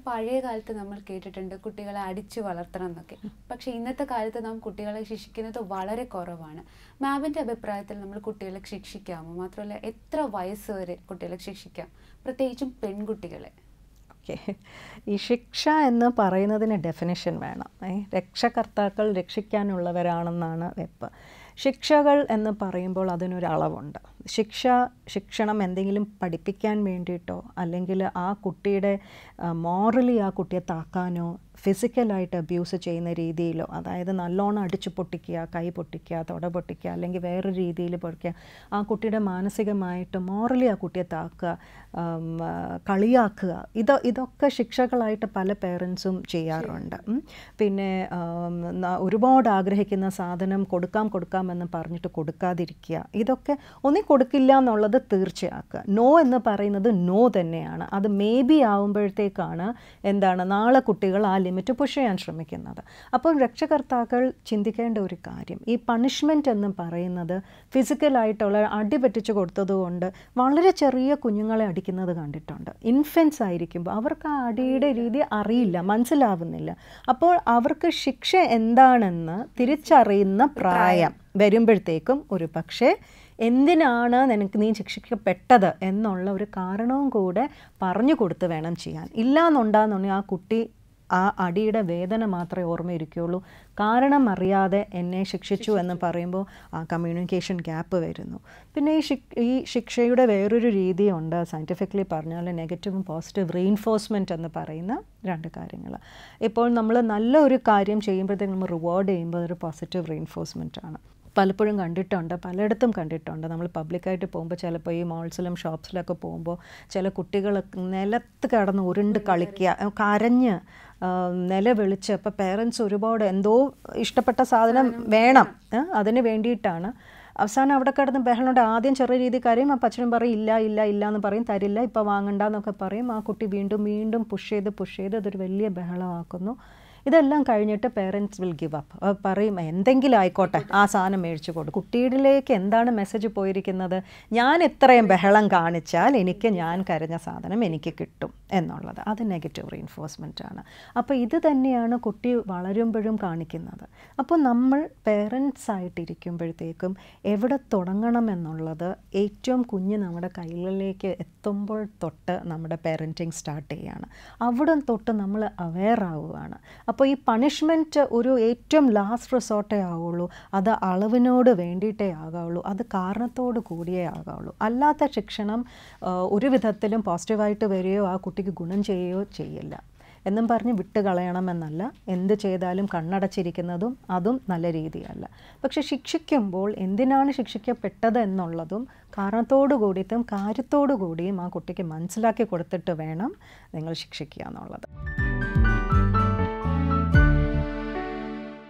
പഴയ കാലത്ത് നമ്മൾ കേട്ടിട്ടുണ്ട് കുട്ടികളെ അടിച്ചു വളർത്തണം എന്നൊക്കെ പക്ഷെ ഇന്നത്തെ കാലത്ത് നാം കുട്ടികളെ ശിക്ഷിക്കുന്നത് വളരെ കുറവാണ് മാമിന്റെ അഭിപ്രായത്തിൽ നമ്മൾ കുട്ടികളെ ശിക്ഷിക്കാമോ മാത്രമല്ല എത്ര വയസ്സ് വരെ കുട്ടികളെ ശിക്ഷിക്കാം പ്രത്യേകിച്ചും പെൺകുട്ടികളെ ഓക്കെ ഈ ശിക്ഷ എന്ന് പറയുന്നതിന് ഡെഫിനിഷൻ വേണം ഏ രക്ഷകർത്താക്കൾ രക്ഷിക്കാനുള്ളവരാണെന്നാണ് വെപ്പ് ശിക്ഷകൾ എന്ന് പറയുമ്പോൾ അതിനൊരു അളവുണ്ട് ശിക്ഷ ശിക്ഷണം എന്തെങ്കിലും പഠിപ്പിക്കാൻ വേണ്ടിയിട്ടോ അല്ലെങ്കിൽ ആ കുട്ടിയുടെ മോറലി ആ കുട്ടിയെ താക്കാനോ ഫിസിക്കലായിട്ട് അബ്യൂസ് ചെയ്യുന്ന രീതിയിലോ അതായത് നല്ലോണം അടിച്ചു പൊട്ടിക്കുക കൈ പൊട്ടിക്കുക തുട പൊട്ടിക്കുക അല്ലെങ്കിൽ വേറെ രീതിയിൽ പൊട്ടിക്കുക ആ കുട്ടിയുടെ മാനസികമായിട്ട് മോറലി ആ കുട്ടിയെ താക്കുക ഉം, ആ, കളിയാക്കുക ഇത് ഇതൊക്കെ ശിക്ഷകളായിട്ട് പല പേരൻസും ചെയ്യാറുണ്ട് ഉം. പിന്നെ ഉം, ന- ഒരുപാട് ആഗ്രഹിക്കുന്ന സാധനം കൊടുക്കാം കൊടുക്കാമെന്ന് പറഞ്ഞിട്ട് കൊടുക്കാതിരിക്കുക ഇതൊക്കെ ഒന്നി കൊടുക്കില്ല എന്നുള്ളത് തീർച്ചയാക്കുക നോ എന്ന് പറയുന്നത് നോ തന്നെയാണ് അത് മേ ബി ആവുമ്പോഴത്തേക്കാണ് എന്താണ് നാളെ കുട്ടികൾ ആ ലിമിറ്റ് പുഷ് ചെയ്യാൻ ശ്രമിക്കുന്നത് അപ്പോൾ രക്ഷകർത്താക്കൾ ചിന്തിക്കേണ്ട ഒരു കാര്യം ഈ പണിഷ്മെൻ്റ് എന്ന് പറയുന്നത് ഫിസിക്കലായിട്ടുള്ള അടി പറ്റിച്ച് കൊടുത്തതുകൊണ്ട് വളരെ ചെറിയ കുഞ്ഞുങ്ങളെ അടിക്കുന്നത് കണ്ടിട്ടുണ്ട് ഇൻഫൻസ് ആയിരിക്കുമ്പോൾ അവർക്ക് ആ അടിയുടെ രീതി അറിയില്ല മനസ്സിലാവുന്നില്ല അപ്പോൾ അവർക്ക് ശിക്ഷ എന്താണെന്ന് തിരിച്ചറിയുന്ന പ്രായം വരുമ്പോഴത്തേക്കും ഒരു പക്ഷേ എന്തിനാണ് നിനക്ക് നീ ശിക്ഷിക്കപ്പെട്ടത് എന്നുള്ള ഒരു കാരണവും കൂടെ പറഞ്ഞു കൊടുത്ത് വേണം ചെയ്യാൻ ഇല്ല എന്നുണ്ടാകുന്നുണ്ടെങ്കിൽ ആ കുട്ടി ആ അടിയുടെ വേദന മാത്രമേ ഓർമ്മയിരിക്കുകയുള്ളൂ കാരണം അറിയാതെ എന്നെ ശിക്ഷിച്ചു എന്ന് പറയുമ്പോൾ ആ കമ്മ്യൂണിക്കേഷൻ ഗ്യാപ്പ് വരുന്നു പിന്നെ ഈ ശിക് ഈ ശിക്ഷയുടെ വേറൊരു രീതിയുണ്ട് സയൻറ്റിഫിക്കലി പറഞ്ഞാൽ നെഗറ്റീവും പോസിറ്റീവ് റീഇൻഫോഴ്സ്മെൻറ്റ് എന്ന് പറയുന്ന രണ്ട് കാര്യങ്ങൾ ഇപ്പോൾ നമ്മൾ നല്ല ഒരു കാര്യം ചെയ്യുമ്പോഴത്തേക്ക് നമ്മൾ റിവാർഡ് ചെയ്യുമ്പോൾ അതൊരു പോസിറ്റീവ് റീഇൻഫോഴ്സ്മെൻ്റ് ആണ് പലപ്പോഴും കണ്ടിട്ടുണ്ട് പലയിടത്തും കണ്ടിട്ടുണ്ട് നമ്മൾ പബ്ലിക്കായിട്ട് പോകുമ്പോൾ ചിലപ്പോൾ ഈ മോൾസിലും ഷോപ്സിലൊക്കെ പോകുമ്പോൾ ചില കുട്ടികൾ നിലത്ത് കിടന്ന് ഉരുണ്ട് കളിക്കുക കരഞ്ഞ് ആ, നിലവിളിച്ച് അപ്പോൾ പേരൻസ് ഒരുപാട് എന്തോ ഇഷ്ടപ്പെട്ട സാധനം വേണം ഏ, അതിന് വേണ്ടിയിട്ടാണ് അവസാനം അവിടെ കിടന്ന് ബഹളമുണ്ട് ആദ്യം ചെറിയ രീതി കരയും അപ്പം അച്ഛനും പറയും ഇല്ല ഇല്ല ഇല്ല എന്ന് പറയും തരില്ല ഇപ്പോൾ വാങ്ങണ്ട എന്നൊക്കെ പറയും ആ കുട്ടി വീണ്ടും വീണ്ടും പുഷ് ചെയ്ത് പുഷ് ചെയ്ത് അതൊരു വലിയ ബഹളമാക്കുന്നു ഇതെല്ലാം കഴിഞ്ഞിട്ട് പേരൻസ് വിൽ ഗിവ് അപ്പ് പറയും എന്തെങ്കിലും ആയിക്കോട്ടെ ആ സാധനം മേടിച്ചു കൊടുക്കും കുട്ടികളിലേക്ക് എന്താണ് മെസ്സേജ് പോയിരിക്കുന്നത് ഞാൻ ഇത്രയും ബഹളം കാണിച്ചാൽ എനിക്ക് ഞാൻ കരഞ്ഞ സാധനം എനിക്ക് കിട്ടും എന്നുള്ളത് അത് നെഗറ്റീവ് റീൻഫോഴ്സ്മെൻ്റ് ആണ് അപ്പോൾ ഇത് തന്നെയാണ് കുട്ടി വളരുമ്പോഴും കാണിക്കുന്നത് അപ്പോൾ നമ്മൾ പേരൻസ് ആയിട്ടിരിക്കുമ്പോഴത്തേക്കും എവിടെ തുടങ്ങണം എന്നുള്ളത് ഏറ്റവും കുഞ്ഞ് നമ്മുടെ കൈകളിലേക്ക് എത്തുമ്പോൾ തൊട്ട് നമ്മുടെ പേരൻറ്റിങ് സ്റ്റാർട്ട് ചെയ്യുകയാണ് അവിടെ തൊട്ട് നമ്മൾ അവെയർ ആവുകയാണ് അപ്പോൾ ഈ പണിഷ്മെൻറ്റ് ഒരു ഏറ്റവും ലാസ്റ്റ് റിസോർട്ടേ ആവുള്ളൂ അത് അളവിനോട് വേണ്ടിയിട്ടേ ആകാവുള്ളൂ അത് കാരണത്തോട് കൂടിയേ ആകാവുള്ളൂ അല്ലാത്ത ശിക്ഷണം ആ, ഒരു വിധത്തിലും പോസിറ്റീവായിട്ട് വരികയോ ആ കുട്ടിക്ക് ഗുണം ചെയ്യുകയോ ചെയ്യില്ല എന്നും പറഞ്ഞ് വിട്ട് കളയണമെന്നല്ല എന്ത് ചെയ്താലും കണ്ണടച്ചിരിക്കുന്നതും അതും നല്ല രീതിയല്ല പക്ഷെ ശിക്ഷിക്കുമ്പോൾ എന്തിനാണ് ശിക്ഷിക്കപ്പെട്ടത് എന്നുള്ളതും കാരണത്തോടു കൂടിയിട്ടും കാര്യത്തോടു കൂടിയും ആ കുട്ടിക്ക് മനസ്സിലാക്കി കൊടുത്തിട്ട് വേണം നിങ്ങൾ ശിക്ഷിക്കുക എന്നുള്ളത്